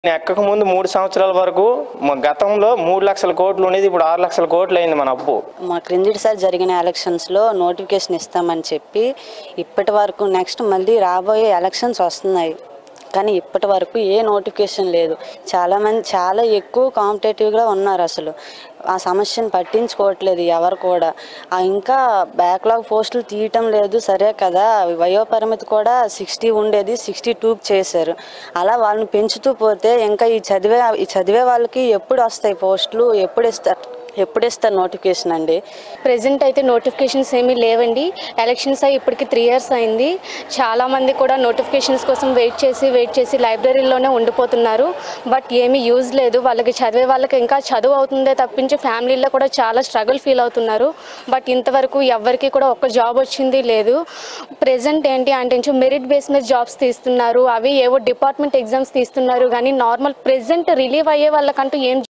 ఎక్కక ముందు మూడు సంవత్సరాల వరకు మా గతంలో మూడు లక్షల కోట్లు ఉండేది ఇప్పుడు ఆరు లక్షల కోట్లు అయింది మన అప్పు మా క్రిందిటిసారి జరిగిన ఎలక్షన్స్లో నోటిఫికేషన్ ఇస్తామని చెప్పి ఇప్పటి వరకు నెక్స్ట్ మళ్ళీ రాబోయే ఎలక్షన్స్ వస్తున్నాయి కానీ ఇప్పటి వరకు ఏ నోటిఫికేషన్ లేదు చాలామంది చాలా ఎక్కువ కాంపిటేటివ్గా ఉన్నారు అసలు ఆ సమస్యను పట్టించుకోవట్లేదు ఎవరు కూడా ఆ ఇంకా బ్యాక్లాగ్ పోస్టులు తీయటం లేదు సరే కదా వయోపరిమితి కూడా సిక్స్టీ ఉండేది సిక్స్టీ టూకి చేశారు అలా వాళ్ళని పెంచుతూ పోతే ఇంకా ఈ చదివే ఈ చదివే వాళ్ళకి ఎప్పుడు వస్తాయి పోస్టులు ఎప్పుడు ఇస్తారు ఎప్పుడు ఇస్తారు నోటిఫికేషన్ అండి ప్రెసెంట్ అయితే నోటిఫికేషన్స్ ఏమీ లేవండి ఎలక్షన్స్ అయ్యి ఇప్పటికి త్రీ ఇయర్స్ అయింది చాలామంది కూడా నోటిఫికేషన్స్ కోసం వెయిట్ చేసి వెయిట్ చేసి లైబ్రరీలోనే ఉండిపోతున్నారు బట్ ఏమీ యూజ్ లేదు వాళ్ళకి చదివే వాళ్ళకి ఇంకా చదువు అవుతుందే తప్పించి ఫ్యామిలీలో కూడా చాలా స్ట్రగుల్ ఫీల్ అవుతున్నారు బట్ ఇంతవరకు ఎవరికి కూడా ఒక్క జాబ్ వచ్చింది లేదు ప్రెసెంట్ ఏంటి అంటే కొంచెం మెరిట్ బేస్ మీద జాబ్స్ తీస్తున్నారు అవి ఏవో డిపార్ట్మెంట్ ఎగ్జామ్స్ తీస్తున్నారు కానీ నార్మల్ ప్రెసెంట్ రిలీవ్ అయ్యే వాళ్ళకంటూ ఏం